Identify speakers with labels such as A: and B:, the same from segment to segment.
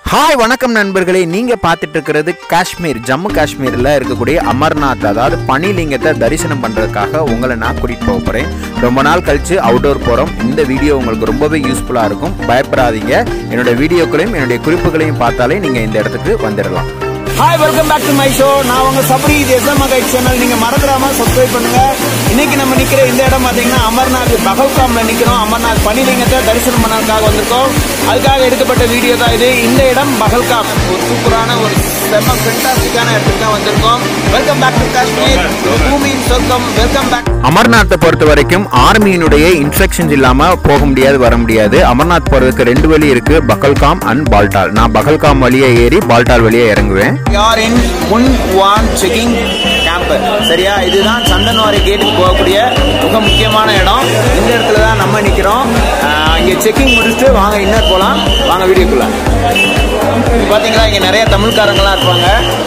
A: hi வணக்கம் நண்பர்களே நீங்க பார்த்துட்டு இருக்கிறது காஷ்மீர் ஜம்மு காஷ்மீர்ல இருக்கக்கூடிய அமர்நாத் அதாவது பனிலிங்கத்தை தரிசனம் பண்றதுக்காக உங்களை நான் கூட்டிட்டு போக போறேன் ரொம்ப நாள் கழிச்சு அவுட்டோர் போறோம் இந்த வீடியோ உங்களுக்கு ரொம்பவே யூஸ்ஃபுல்லா இருக்கும் பயப்படாதீங்க என்னோட வீடியோக்களையும் என்னுடைய குறிப்புகளையும் பார்த்தாலே நீங்க இந்த இடத்துக்கு வந்துடலாம்
B: hi welcome back to my show நான் உங்க சபரி இது எஸ்எம் கைட் சேனல் நீங்க மறந்துடாம சப்ஸ்கிரைப் பண்ணுங்க இன்னைக்கு நம்ம நிக்கிற இந்த இடம் பாத்தீங்கன்னா அமர்நாத் பகல்காம்ல நிக்கிறோம் அமர்நாத் பனிலிங்கத்தை தரிசனம் பண்ணதுக்காக வந்திருக்கோம் அதுக்காக எடுக்கப்பட்ட வீடியோ தான் இது இந்த இடம் பகல்காம் ஒரு சூப்பரான ஒரு செம்ம ஃபென்டாஸ்டிக்கான இடத்துக்கு தான் வந்திருக்கோம் வெல்கம் பேக் டு காஷ்மீர் பூமியின் சொர்க்கம் வெல்கம் பேக்
A: அமர்நாத்தை பொறுத்த வரைக்கும் ஆர்மியினுடைய இன்ஸ்ட்ரக்ஷன்ஸ் இல்லாம போக முடியாது வர முடியாது அமர்நாத் போறதுக்கு ரெண்டு வழி இருக்கு பகல்காம் அண்ட் பால்டால் நான் பகல்காம் வழியே ஏறி பால்டால் வழியே இறங்குவேன்
B: யார் இன் முன் வான் செக்கிங் கேம்ப் சரியா இதுதான் சந்தன்வாரி கேட்டுக்கு போகக்கூடிய மிக முக்கியமான இடம் இந்த இடத்துல தான் நம்ம நிற்கிறோம் இங்கே செக்கிங் முடிச்சுட்டு வாங்க இன்னர் போகலாம் வாங்க வீடியோக்குள்ள பார்த்தீங்களா இங்கே நிறைய தமிழ்காரங்களாம் இருப்பாங்க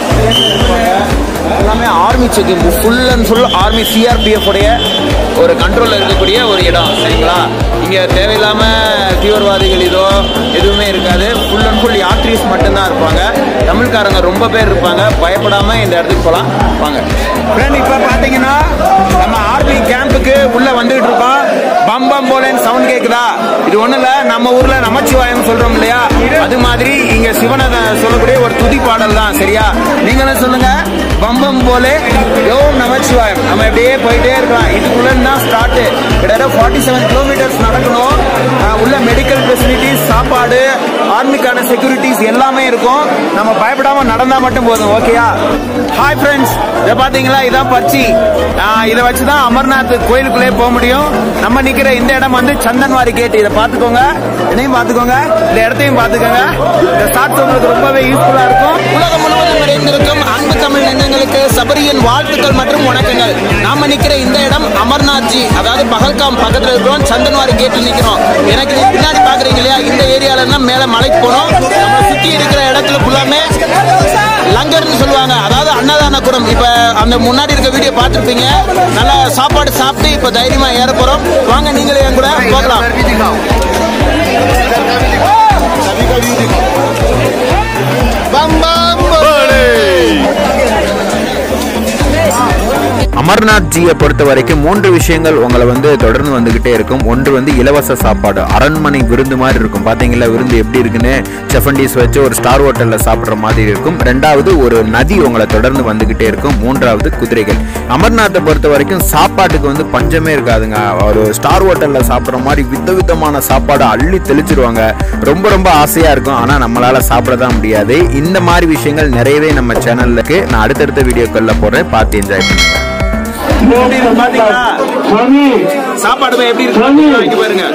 B: எல்லாமே army checking full and full army CRPF உடைய ஒரு கண்ட்ரோலில் இருக்கக்கூடிய ஒரு இடம் சரிங்களா இங்கே தேவையில்லாமல் தீவிரவாதிகள் இதோ எதுவுமே இருக்காது ஃபுல் அண்ட் ஃபுல் யாத்ரீஸ் மட்டும்தான் இருப்பாங்க தமிழ்காரங்க ரொம்ப பேர் இருப்பாங்க பயப்படாமல் இந்த இடத்துக்கு போகலாம் வாங்க ஃப்ரெண்ட் இப்போ பார்த்தீங்கன்னா நம்ம ஆர்மி கேம்புக்கு உள்ளே வந்துகிட்டு இருக்கோம் பம் பம் போலேன்னு சவுண்ட் கேட்குதா இது ஒன்றும் இல்லை நம்ம ஊரில் நமச்சிவாயம் சொல்கிறோம் இல்லையா அது மாதிரி இங்கே சிவனை சொல்லக்கூடிய ஒரு துதி பாடல் தான் சரியா நீங்களும் சொல்லுங்க பம்பம் போலே ஓம் நமச்சிவாயம் நம்ம இப்படியே போயிட்டே இருக்கலாம் இதுக்குள்ள தான் ஸ்டார்ட் கிட்டத்தட்ட ஃபார்ட்டி செவன் கிலோமீட்டர்ஸ் நடக்கணும் அஹ் உள்ள மெடிக்கல் ஃபெசிலிட்டிஸ் சாப்பாடு ஆர்மிக்கான செக்யூரிட்டிஸ் எல்லாமே இருக்கும் நம்ம பயப்படாம நடந்தா மட்டும் போதும் ஓகேயா ஹாய் ஃப்ரெண்ட்ஸ் இதை பாத்தீங்களா இதான் பச்சி அஹ் இதை வச்சு தான் அமர்நாத் கோயிலுக்குள்ளே போக முடியும் நம்ம நிக்கிற இந்த இடம் வந்து சந்தன்வாரி கேட் இதை பார்த்துக்கோங்க இதையும் பார்த்துக்கோங்க இந்த இடத்தையும் பார்த்துக்கோங்க இந்த ஸ்டார்ட் உங்களுக்கு ரொம்பவே யூஸ்ஃபுல்லா இருக்கும் உலகம் முழுவதும் நிறைந்திருக்கும் அன்பு தமிழ் நெஞ்சங்களுக்கு சபரியின் வாழ்த்துக்கள் மற்றும் வணக்கங்கள் நாம நிக்கிற இந்த இடம் அமர்நாத் ஜி அதாவது பகல்காம் பக்கத்துல இருக்கிறோம் சந்தன்வாரி கேட்டு நிக்கிறோம் எனக்கு நீங்க பின்னாடி பாக்குறீங்க இல்லையா இந்த ஏரியால இருந்தா மேல மலைக்கு போனோம் நம்ம சுத்தி இருக்கிற இடத்துல ஃபுல்லாமே லங்கர்னு சொல்லுவாங்க அதாவது அன்னதான குடம் இப்ப அந்த முன்னாடி இருக்க வீடியோ பார்த்திருப்பீங்க நல்லா சாப்பாடு சாப்பிட்டு இப்ப தைரியமா ஏற போறோம் வாங்க நீங்களே என் கூட போகலாம் பம் பம்
A: அமர்நாத் ஜியை பொறுத்த வரைக்கும் மூன்று விஷயங்கள் உங்களை வந்து தொடர்ந்து வந்துகிட்டே இருக்கும் ஒன்று வந்து இலவச சாப்பாடு அரண்மனை விருந்து மாதிரி இருக்கும் பாத்தீங்களா விருந்து எப்படி இருக்குன்னு செஃபண்டீஸ் வச்சு ஒரு ஸ்டார் ஹோட்டல்ல சாப்பிடுற மாதிரி இருக்கும் ரெண்டாவது ஒரு நதி உங்களை தொடர்ந்து வந்துகிட்டே இருக்கும் மூன்றாவது குதிரைகள் அமர்நாத்தை பொறுத்த வரைக்கும் சாப்பாட்டுக்கு வந்து பஞ்சமே இருக்காதுங்க ஒரு ஸ்டார் ஹோட்டல்ல சாப்பிடுற மாதிரி விதவிதமான சாப்பாடு அள்ளி தெளிச்சிருவாங்க ரொம்ப ரொம்ப ஆசையா இருக்கும் ஆனா நம்மளால சாப்பிட தான் முடியாது இந்த மாதிரி விஷயங்கள் நிறையவே நம்ம சேனலுக்கு நான் அடுத்தடுத்த வீடியோக்கள்ல போடுறேன் பார்த்து என்ஜாய் பண்ணுங்க
B: எப்படி இருக்கு பாத்தீங்களா சாப்பாடு போய் எப்படி இருக்கு இங்க பாருங்க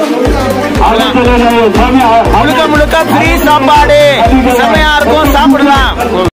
B: முழுக்க முழுக்க ஃப்ரீ சாப்பாடு செம்மையா இருக்கும் சாப்பிடலாம்